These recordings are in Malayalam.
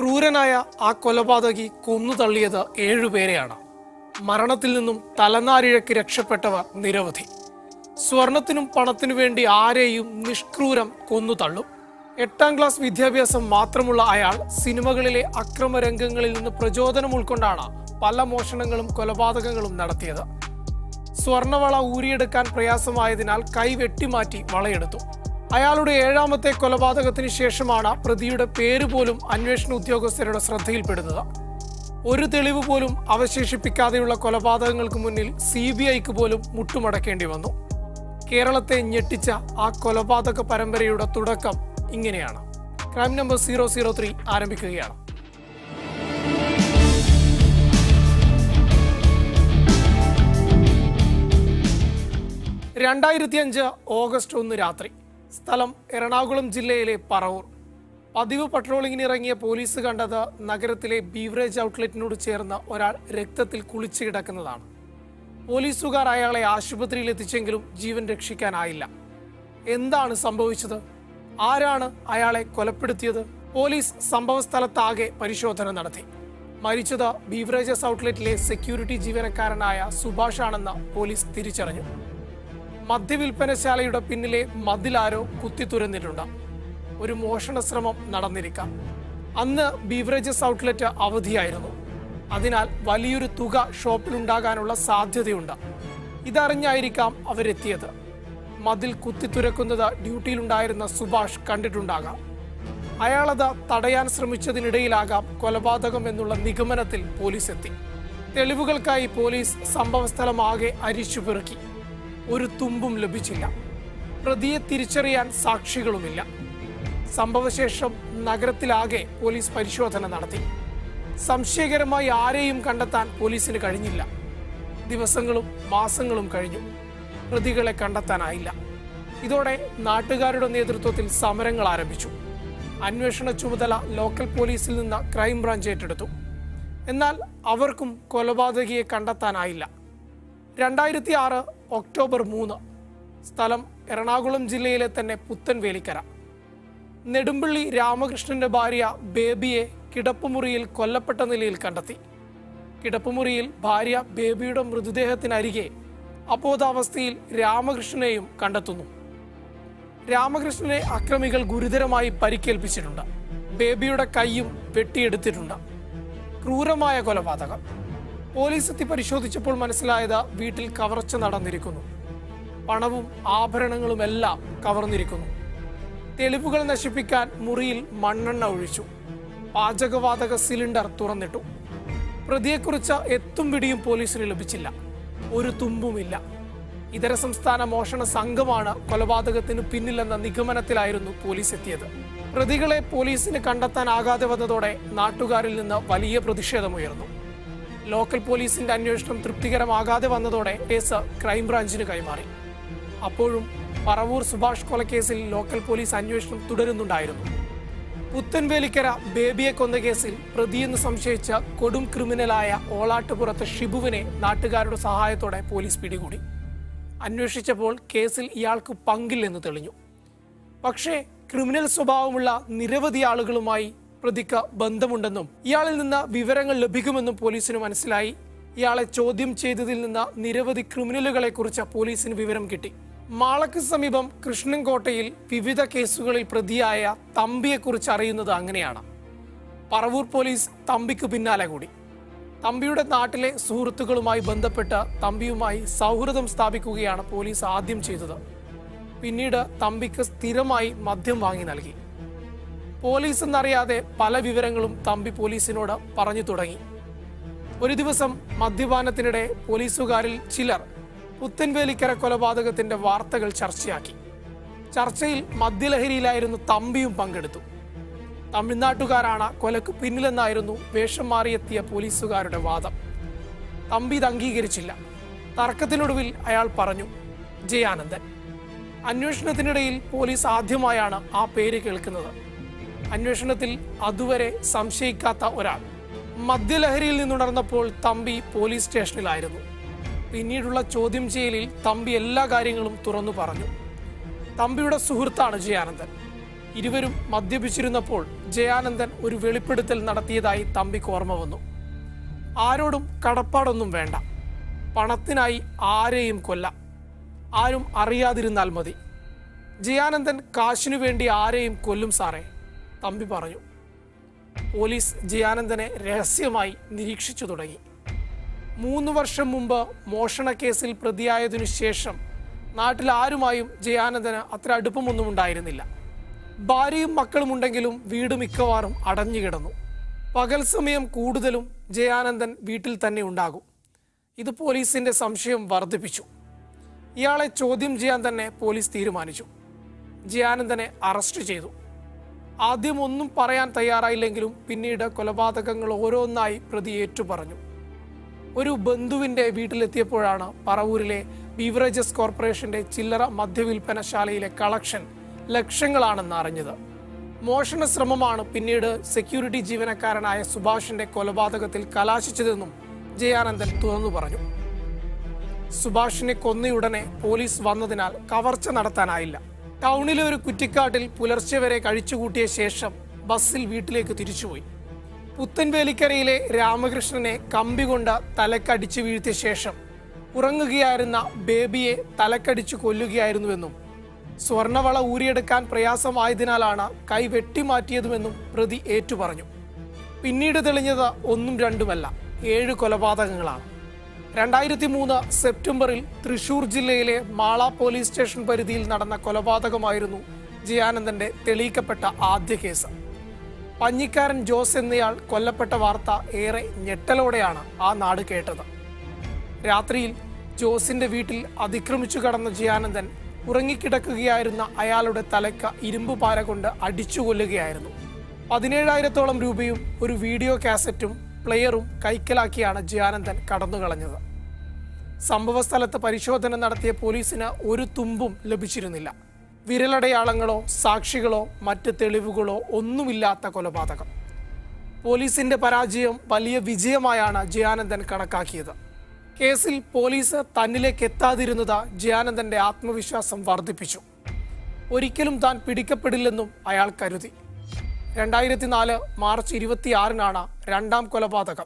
ക്രൂരനായ ആ കൊലപാതകി കൊന്നു തള്ളിയത് ഏഴുപേരെയാണ് മരണത്തിൽ നിന്നും തലനാരിഴയ്ക്ക് രക്ഷപ്പെട്ടവർ നിരവധി സ്വർണത്തിനും പണത്തിനു വേണ്ടി ആരെയും നിഷ്ക്രൂരം കൊന്നു തള്ളും എട്ടാം ക്ലാസ് വിദ്യാഭ്യാസം മാത്രമുള്ള അയാൾ സിനിമകളിലെ അക്രമ രംഗങ്ങളിൽ നിന്ന് പ്രചോദനം ഉൾക്കൊണ്ടാണ് പല മോഷണങ്ങളും കൊലപാതകങ്ങളും നടത്തിയത് സ്വർണവള ഊരിയെടുക്കാൻ പ്രയാസമായതിനാൽ കൈ വെട്ടിമാറ്റി വളയെടുത്തു അയാളുടെ ഏഴാമത്തെ കൊലപാതകത്തിന് ശേഷമാണ് പ്രതിയുടെ പേര് പോലും അന്വേഷണ ഉദ്യോഗസ്ഥരുടെ ശ്രദ്ധയിൽപ്പെടുന്നത് ഒരു തെളിവ് പോലും അവശേഷിപ്പിക്കാതെയുള്ള കൊലപാതകങ്ങൾക്ക് മുന്നിൽ സി ബി ഐക്ക് പോലും മുട്ടുമടക്കേണ്ടി വന്നു കേരളത്തെ ഞെട്ടിച്ച ആ കൊലപാതക പരമ്പരയുടെ തുടക്കം ഇങ്ങനെയാണ് crime number zero zero three ആരംഭിക്കുകയാണ് രണ്ടായിരത്തി അഞ്ച് ഓഗസ്റ്റ് ഒന്ന് രാത്രി സ്ഥലം എറണാകുളം ജില്ലയിലെ പറവൂർ പതിവ് പട്രോളിങ്ങിന് ഇറങ്ങിയ പോലീസ് കണ്ടത് നഗരത്തിലെ ബീവറേജ് ഔട്ട്ലെറ്റിനോട് ചേർന്ന ഒരാൾ രക്തത്തിൽ കുളിച്ചു കിടക്കുന്നതാണ് പോലീസുകാർ അയാളെ ആശുപത്രിയിൽ എത്തിച്ചെങ്കിലും ജീവൻ രക്ഷിക്കാനായില്ല എന്താണ് സംഭവിച്ചത് ആരാണ് അയാളെ കൊലപ്പെടുത്തിയത് പോലീസ് സംഭവസ്ഥലത്താകെ പരിശോധന നടത്തി മരിച്ചത് ബീവറേജസ് ഔട്ട്ലെറ്റിലെ സെക്യൂരിറ്റി ജീവനക്കാരനായ സുഭാഷ് ആണെന്ന് പോലീസ് തിരിച്ചറിഞ്ഞു മദ്യവിൽപ്പനശാലയുടെ പിന്നിലെ മതിലാരോ കുത്തിത്തുരന്നിട്ടുണ്ട് ഒരു മോഷണ ശ്രമം നടന്നിരിക്കാം അന്ന് ബീവറേജസ് ഔട്ട്ലെറ്റ് അവധിയായിരുന്നു അതിനാൽ വലിയൊരു തുക ഷോപ്പിലുണ്ടാകാനുള്ള സാധ്യതയുണ്ട് ഇതറിഞ്ഞായിരിക്കാം അവരെത്തിയത് മതിൽ കുത്തിത്തുരക്കുന്നത് ഡ്യൂട്ടിയിലുണ്ടായിരുന്ന സുഭാഷ് കണ്ടിട്ടുണ്ടാകാം അയാളത് തടയാൻ ശ്രമിച്ചതിനിടയിലാകാം കൊലപാതകം എന്നുള്ള നിഗമനത്തിൽ പോലീസ് എത്തി തെളിവുകൾക്കായി പോലീസ് സംഭവസ്ഥലമാകെ അരിച്ചു പെറുക്കി ഒരു തുമ്പും ലഭിച്ചില്ല പ്രതിയെ തിരിച്ചറിയാൻ സാക്ഷികളുമില്ല സംഭവശേഷം നഗരത്തിലാകെ പോലീസ് പരിശോധന നടത്തി സംശയകരമായി ആരെയും കണ്ടെത്താൻ പോലീസിന് കഴിഞ്ഞില്ല ദിവസങ്ങളും മാസങ്ങളും കഴിഞ്ഞു പ്രതികളെ കണ്ടെത്താനായില്ല ഇതോടെ നാട്ടുകാരുടെ നേതൃത്വത്തിൽ സമരങ്ങൾ ആരംഭിച്ചു അന്വേഷണ ചുമതല ലോക്കൽ പോലീസിൽ നിന്ന് ക്രൈംബ്രാഞ്ച് ഏറ്റെടുത്തു എന്നാൽ അവർക്കും കൊലപാതകിയെ കണ്ടെത്താനായില്ല രണ്ടായിരത്തി ആറ് ഒക്ടോബർ മൂന്ന് സ്ഥലം എറണാകുളം ജില്ലയിലെ തന്നെ പുത്തൻവേലിക്കര നെടുമ്പള്ളി രാമകൃഷ്ണന്റെ ഭാര്യ ബേബിയെ കിടപ്പുമുറിയിൽ കൊല്ലപ്പെട്ട നിലയിൽ കണ്ടെത്തി കിടപ്പുമുറിയിൽ ഭാര്യ ബേബിയുടെ മൃതദേഹത്തിനരികെ അബോധാവസ്ഥയിൽ രാമകൃഷ്ണനെയും കണ്ടെത്തുന്നു രാമകൃഷ്ണനെ അക്രമികൾ ഗുരുതരമായി പരിക്കേൽപ്പിച്ചിട്ടുണ്ട് ബേബിയുടെ കൈയും വെട്ടിയെടുത്തിട്ടുണ്ട് ക്രൂരമായ കൊലപാതകം പോലീസ് എത്തി പരിശോധിച്ചപ്പോൾ മനസ്സിലായത് വീട്ടിൽ കവർച്ച നടന്നിരിക്കുന്നു പണവും ആഭരണങ്ങളും എല്ലാം കവർന്നിരിക്കുന്നു തെളിവുകൾ നശിപ്പിക്കാൻ മുറിയിൽ മണ്ണെണ്ണ ഒഴിച്ചു പാചകവാതക സിലിണ്ടർ തുറന്നിട്ടു പ്രതിയെക്കുറിച്ച് എത്തും പിടിയും പോലീസിന് ലഭിച്ചില്ല ഒരു തുമ്പുമില്ല ഇതര സംസ്ഥാന മോഷണ സംഘമാണ് കൊലപാതകത്തിന് പിന്നിലെന്ന നിഗമനത്തിലായിരുന്നു പോലീസ് എത്തിയത് പ്രതികളെ പോലീസിന് കണ്ടെത്താനാകാതെ വന്നതോടെ നാട്ടുകാരിൽ നിന്ന് വലിയ പ്രതിഷേധമുയർന്നു ലോക്കൽ പോലീസിന്റെ അന്വേഷണം തൃപ്തികരമാകാതെ വന്നതോടെ കേസ് ക്രൈംബ്രാഞ്ചിന് കൈമാറി അപ്പോഴും പറവൂർ സുഭാഷ് കൊലക്കേസിൽ ലോക്കൽ പോലീസ് അന്വേഷണം തുടരുന്നുണ്ടായിരുന്നു പുത്തൻവേലിക്കര ബേബിയെ കൊന്ന കേസിൽ പ്രതിയെന്ന് സംശയിച്ച കൊടും ക്രിമിനലായ ഓളാട്ടുപുറത്ത് ഷിബുവിനെ നാട്ടുകാരുടെ സഹായത്തോടെ പോലീസ് പിടികൂടി അന്വേഷിച്ചപ്പോൾ കേസിൽ ഇയാൾക്ക് പങ്കില്ലെന്ന് തെളിഞ്ഞു പക്ഷേ ക്രിമിനൽ സ്വഭാവമുള്ള നിരവധി ആളുകളുമായി പ്രതിക്ക് ബന്ധമുണ്ടെന്നും ഇയാളിൽ നിന്ന് വിവരങ്ങൾ ലഭിക്കുമെന്നും പോലീസിന് മനസ്സിലായി ഇയാളെ ചോദ്യം ചെയ്തതിൽ നിന്ന് നിരവധി ക്രിമിനലുകളെ കുറിച്ച് പോലീസിന് വിവരം കിട്ടി മാളക്ക് സമീപം കൃഷ്ണൻകോട്ടയിൽ വിവിധ കേസുകളിൽ പ്രതിയായ തമ്പിയെക്കുറിച്ച് അറിയുന്നത് അങ്ങനെയാണ് പറവൂർ പോലീസ് തമ്പിക്ക് പിന്നാലെ കൂടി തമ്പിയുടെ നാട്ടിലെ സുഹൃത്തുക്കളുമായി ബന്ധപ്പെട്ട് തമ്പിയുമായി സൗഹൃദം സ്ഥാപിക്കുകയാണ് പോലീസ് ആദ്യം ചെയ്തത് പിന്നീട് തമ്പിക്ക് സ്ഥിരമായി മദ്യം വാങ്ങി നൽകി പോലീസ് എന്നറിയാതെ പല വിവരങ്ങളും തമ്പി പോലീസിനോട് പറഞ്ഞു തുടങ്ങി ഒരു ദിവസം മദ്യപാനത്തിനിടെ പോലീസുകാരിൽ ചിലർ പുത്തൻവേലിക്കര കൊലപാതകത്തിന്റെ വാർത്തകൾ ചർച്ചയാക്കി ചർച്ചയിൽ മദ്യലഹരിയിലായിരുന്നു തമ്പിയും പങ്കെടുത്തു തമിഴ്നാട്ടുകാരാണ് കൊലക്ക് പിന്നിലെന്നായിരുന്നു വേഷം മാറിയെത്തിയ പോലീസുകാരുടെ വാദം തമ്പി ഇത് അംഗീകരിച്ചില്ല തർക്കത്തിനൊടുവിൽ അയാൾ പറഞ്ഞു ജയാനന്ദൻ അന്വേഷണത്തിനിടയിൽ പോലീസ് ആദ്യമായാണ് ആ പേര് കേൾക്കുന്നത് അന്വേഷണത്തിൽ അതുവരെ സംശയിക്കാത്ത ഒരാൾ മദ്യലഹരിയിൽ നിന്നുണർന്നപ്പോൾ തമ്പി പോലീസ് സ്റ്റേഷനിലായിരുന്നു പിന്നീടുള്ള ചോദ്യം ചെയ്യലിൽ തമ്പി എല്ലാ കാര്യങ്ങളും തുറന്നു പറഞ്ഞു തമ്പിയുടെ സുഹൃത്താണ് ജയാനന്ദൻ ഇരുവരും മദ്യപിച്ചിരുന്നപ്പോൾ ജയാനന്ദൻ ഒരു വെളിപ്പെടുത്തൽ നടത്തിയതായി തമ്പിക്ക് ഓർമ്മ വന്നു ആരോടും കടപ്പാടൊന്നും വേണ്ട പണത്തിനായി ആരെയും കൊല്ലാം ആരും അറിയാതിരുന്നാൽ മതി ജയാനന്ദൻ കാശിനു വേണ്ടി ആരെയും കൊല്ലും സാറേ തമ്പി പറഞ്ഞു പോലീസ് ജയാനന്ദനെ രഹസ്യമായി നിരീക്ഷിച്ചു തുടങ്ങി മൂന്ന് വർഷം മുമ്പ് മോഷണക്കേസിൽ പ്രതിയായതിനു ശേഷം നാട്ടിൽ ആരുമായും ജയാനന്ദന് അത്ര അടുപ്പമൊന്നും ഉണ്ടായിരുന്നില്ല ഭാര്യയും മക്കളും ഉണ്ടെങ്കിലും വീട് മിക്കവാറും അടഞ്ഞുകിടന്നു പകൽ സമയം കൂടുതലും ജയാനന്ദൻ വീട്ടിൽ തന്നെ ഉണ്ടാകും ഇത് പോലീസിന്റെ സംശയം വർദ്ധിപ്പിച്ചു ഇയാളെ ചോദ്യം ചെയ്യാൻ തന്നെ പോലീസ് തീരുമാനിച്ചു ജയാനന്ദനെ അറസ്റ്റ് ചെയ്തു ആദ്യം ഒന്നും പറയാൻ തയ്യാറായില്ലെങ്കിലും പിന്നീട് കൊലപാതകങ്ങൾ ഓരോന്നായി പ്രതി ഏറ്റുപറഞ്ഞു ഒരു ബന്ധുവിന്റെ വീട്ടിലെത്തിയപ്പോഴാണ് പറവൂരിലെ ബീവറേജസ് കോർപ്പറേഷന്റെ ചില്ലറ മദ്യവിൽപ്പനശാലയിലെ കളക്ഷൻ ലക്ഷങ്ങളാണെന്ന് അറിഞ്ഞത് മോഷണ ശ്രമമാണ് പിന്നീട് സെക്യൂരിറ്റി ജീവനക്കാരനായ സുഭാഷിന്റെ കൊലപാതകത്തിൽ കലാശിച്ചതെന്നും ജയാനന്ദൻ തുറന്നു പറഞ്ഞു സുഭാഷിനെ കൊന്നയുടനെ പോലീസ് വന്നതിനാൽ കവർച്ച നടത്താനായില്ല ടൗണിലെ ഒരു കുറ്റിക്കാട്ടിൽ പുലർച്ചെ വരെ കഴിച്ചുകൂട്ടിയ ശേഷം ബസ്സിൽ വീട്ടിലേക്ക് തിരിച്ചുപോയി പുത്തൻവേലിക്കരയിലെ രാമകൃഷ്ണനെ കമ്പി കൊണ്ട് തലക്കടിച്ചു വീഴ്ത്തിയ ശേഷം ഉറങ്ങുകയായിരുന്ന ബേബിയെ തലക്കടിച്ചു കൊല്ലുകയായിരുന്നുവെന്നും സ്വർണവള ഊരിയെടുക്കാൻ പ്രയാസമായതിനാലാണ് കൈ വെട്ടിമാറ്റിയതുമെന്നും പ്രതി ഏറ്റുപറഞ്ഞു പിന്നീട് തെളിഞ്ഞത് ഒന്നും രണ്ടുമല്ല ഏഴ് കൊലപാതകങ്ങളാണ് രണ്ടായിരത്തി മൂന്ന് സെപ്റ്റംബറിൽ തൃശൂർ ജില്ലയിലെ മാള പോലീസ് സ്റ്റേഷൻ പരിധിയിൽ നടന്ന കൊലപാതകമായിരുന്നു ജയാനന്ദന്റെ തെളിയിക്കപ്പെട്ട ആദ്യ കേസ് പഞ്ഞിക്കാരൻ ജോസ് എന്നയാൾ കൊല്ലപ്പെട്ട വാർത്ത ഏറെ ഞെട്ടലോടെയാണ് ആ നാട് കേട്ടത് രാത്രിയിൽ ജോസിന്റെ വീട്ടിൽ അതിക്രമിച്ചു കടന്ന ജയാനന്ദൻ ഉറങ്ങിക്കിടക്കുകയായിരുന്ന അയാളുടെ തലയ്ക്ക് ഇരുമ്പ് പാര കൊണ്ട് അടിച്ചു കൊല്ലുകയായിരുന്നു പതിനേഴായിരത്തോളം രൂപയും ഒരു വീഡിയോ കാസറ്റും പ്ലെയറും കൈക്കലാക്കിയാണ് ജയാനന്ദൻ കടന്നുകളഞ്ഞത് സംഭവസ്ഥലത്ത് പരിശോധന നടത്തിയ പോലീസിന് ഒരു തുമ്പും ലഭിച്ചിരുന്നില്ല വിരലടയാളങ്ങളോ സാക്ഷികളോ മറ്റ് തെളിവുകളോ ഒന്നുമില്ലാത്ത കൊലപാതകം പോലീസിന്റെ പരാജയം വലിയ വിജയമായാണ് ജയാനന്ദൻ കണക്കാക്കിയത് കേസിൽ പോലീസ് തന്നിലേക്ക് എത്താതിരുന്നത് ജയാനന്ദന്റെ ആത്മവിശ്വാസം വർദ്ധിപ്പിച്ചു ഒരിക്കലും താൻ പിടിക്കപ്പെടില്ലെന്നും അയാൾ കരുതി രണ്ടായിരത്തി നാല് മാർച്ച് ഇരുപത്തിയാറിനാണ് രണ്ടാം കൊലപാതകം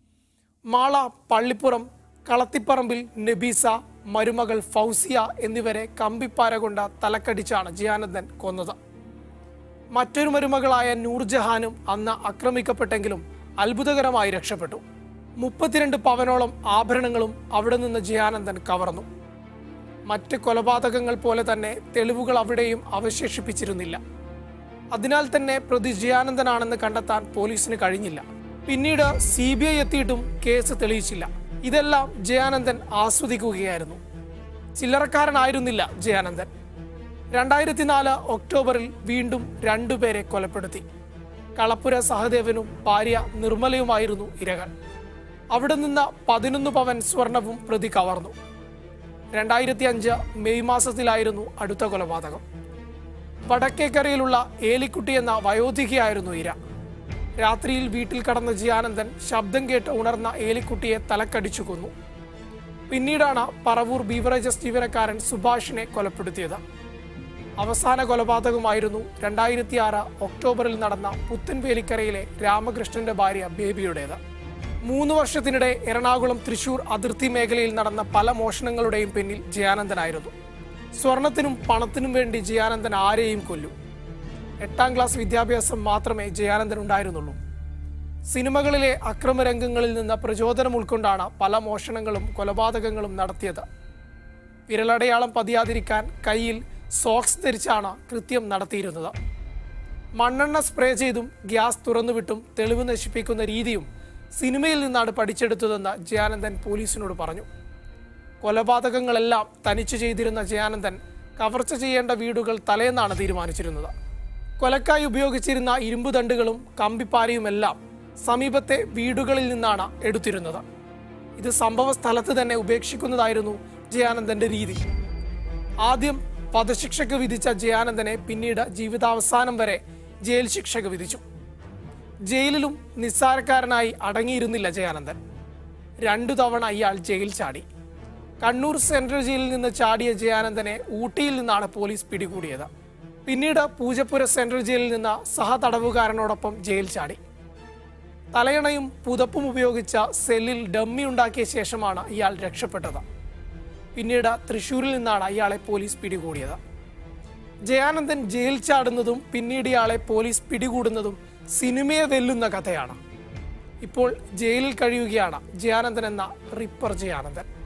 മാള പള്ളിപ്പുറം കളത്തിപ്പറമ്പിൽ നബീസ മരുമകൾ ഫൗസിയ എന്നിവരെ കമ്പിപ്പാര കൊണ്ട് തലക്കടിച്ചാണ് ജിയാനന്ദൻ കൊന്നത് മറ്റൊരു മരുമകളായ നൂർജഹാനും അന്ന് ആക്രമിക്കപ്പെട്ടെങ്കിലും അത്ഭുതകരമായി രക്ഷപ്പെട്ടു മുപ്പത്തിരണ്ട് പവനോളം ആഭരണങ്ങളും അവിടെ നിന്ന് ജിയാനന്ദൻ കവർന്നു മറ്റ് കൊലപാതകങ്ങൾ പോലെ തന്നെ തെളിവുകൾ അവിടെയും അവശേഷിപ്പിച്ചിരുന്നില്ല അതിനാൽ തന്നെ പ്രതി ജിയാനന്ദനാണെന്ന് കണ്ടെത്താൻ പോലീസിന് കഴിഞ്ഞില്ല പിന്നീട് സി ബി ഐ എത്തിയിട്ടും കേസ് തെളിയിച്ചില്ല ഇതെല്ലാം ജയാനന്ദൻ ആസ്വദിക്കുകയായിരുന്നു ചില്ലറക്കാരനായിരുന്നില്ല ജയാനന്ദൻ രണ്ടായിരത്തി നാല് ഒക്ടോബറിൽ വീണ്ടും രണ്ടുപേരെ കൊലപ്പെടുത്തി കളപ്പുര സഹദേവനും ഭാര്യ നിർമ്മലയുമായിരുന്നു ഇരകൾ അവിടെ നിന്ന് പതിനൊന്ന് പവൻ സ്വർണവും പ്രതി കവർന്നു രണ്ടായിരത്തി അഞ്ച് മെയ് മാസത്തിലായിരുന്നു അടുത്ത കൊലപാതകം വടക്കേക്കരയിലുള്ള ഏലിക്കുട്ടി എന്ന വയോധികയായിരുന്നു ഇര രാത്രിയിൽ വീട്ടിൽ കടന്ന ജിയാനന്ദൻ ശബ്ദം കേട്ട് ഉണർന്ന ഏലിക്കുട്ടിയെ തലക്കടിച്ചു കൊന്നു പിന്നീടാണ് പറവൂർ ബീവറേജസ് ജീവനക്കാരൻ സുഭാഷിനെ കൊലപ്പെടുത്തിയത് അവസാന കൊലപാതകമായിരുന്നു രണ്ടായിരത്തി ആറ് ഒക്ടോബറിൽ നടന്ന പുത്തൻവേലിക്കരയിലെ രാമകൃഷ്ണന്റെ ഭാര്യ ബേബിയുടേത് മൂന്ന് വർഷത്തിനിടെ എറണാകുളം തൃശൂർ അതിർത്തി മേഖലയിൽ നടന്ന പല മോഷണങ്ങളുടെയും പിന്നിൽ ജയാനന്ദനായിരുന്നു സ്വർണത്തിനും പണത്തിനും വേണ്ടി ജയാനന്ദൻ ആരെയും കൊല്ലും എട്ടാം ക്ലാസ് വിദ്യാഭ്യാസം മാത്രമേ ജയാനന്ദൻ ഉണ്ടായിരുന്നുള്ളൂ സിനിമകളിലെ അക്രമരംഗങ്ങളിൽ നിന്ന് പ്രചോദനം ഉൾക്കൊണ്ടാണ് പല മോഷണങ്ങളും കൊലപാതകങ്ങളും നടത്തിയത് വിരലടയാളം പതിയാതിരിക്കാൻ കയ്യിൽ സോക്സ് ധരിച്ചാണ് കൃത്യം നടത്തിയിരുന്നത് മണ്ണെണ്ണ സ്പ്രേ ചെയ്തും ഗ്യാസ് തുറന്നുവിട്ടും തെളിവ് നശിപ്പിക്കുന്ന രീതിയും സിനിമയിൽ നിന്നാണ് പഠിച്ചെടുത്തതെന്ന് ജയാനന്ദൻ പോലീസിനോട് പറഞ്ഞു കൊലപാതകങ്ങളെല്ലാം തനിച്ചു ചെയ്തിരുന്ന ജയാനന്ദൻ കവർച്ച ചെയ്യേണ്ട വീടുകൾ തലേന്നാണ് തീരുമാനിച്ചിരുന്നത് കൊലക്കായി ഉപയോഗിച്ചിരുന്ന ഇരുമ്പ് ദണ്ടുകളും കമ്പിപ്പാരയുമെല്ലാം സമീപത്തെ വീടുകളിൽ നിന്നാണ് എടുത്തിരുന്നത് ഇത് സംഭവ സ്ഥലത്ത് തന്നെ ഉപേക്ഷിക്കുന്നതായിരുന്നു ജയാനന്ദന്റെ രീതി ആദ്യം വധശിക്ഷയ്ക്ക് വിധിച്ച ജയാനന്ദനെ പിന്നീട് ജീവിതാവസാനം വരെ ജയിൽ ശിക്ഷയ്ക്ക് വിധിച്ചു ജയിലിലും നിസ്സാരക്കാരനായി അടങ്ങിയിരുന്നില്ല ജയാനന്ദൻ രണ്ടു തവണ ഇയാൾ ജയിൽ ചാടി കണ്ണൂർ സെൻട്രൽ ജയിലിൽ നിന്ന് ചാടിയ ജയാനന്ദനെ ഊട്ടിയിൽ നിന്നാണ് പോലീസ് പിടികൂടിയത് പിന്നീട് പൂജപ്പുര സെൻട്രൽ ജയിലിൽ നിന്ന് സഹതടവുകാരനോടൊപ്പം ജയിൽ ചാടി തലയണയും പുതപ്പും ഉപയോഗിച്ച സെല്ലിൽ ഡമ്മി ഉണ്ടാക്കിയ ശേഷമാണ് ഇയാൾ രക്ഷപ്പെട്ടത് പിന്നീട് തൃശൂരിൽ നിന്നാണ് ഇയാളെ പോലീസ് പിടികൂടിയത് ജയാനന്ദൻ ജയിൽ ചാടുന്നതും പിന്നീട് ഇയാളെ പോലീസ് പിടികൂടുന്നതും സിനിമയെ വെല്ലുന്ന കഥയാണ് ഇപ്പോൾ ജയിലിൽ കഴിയുകയാണ് ജയാനന്ദൻ എന്ന റിപ്പർ ജയാനന്ദൻ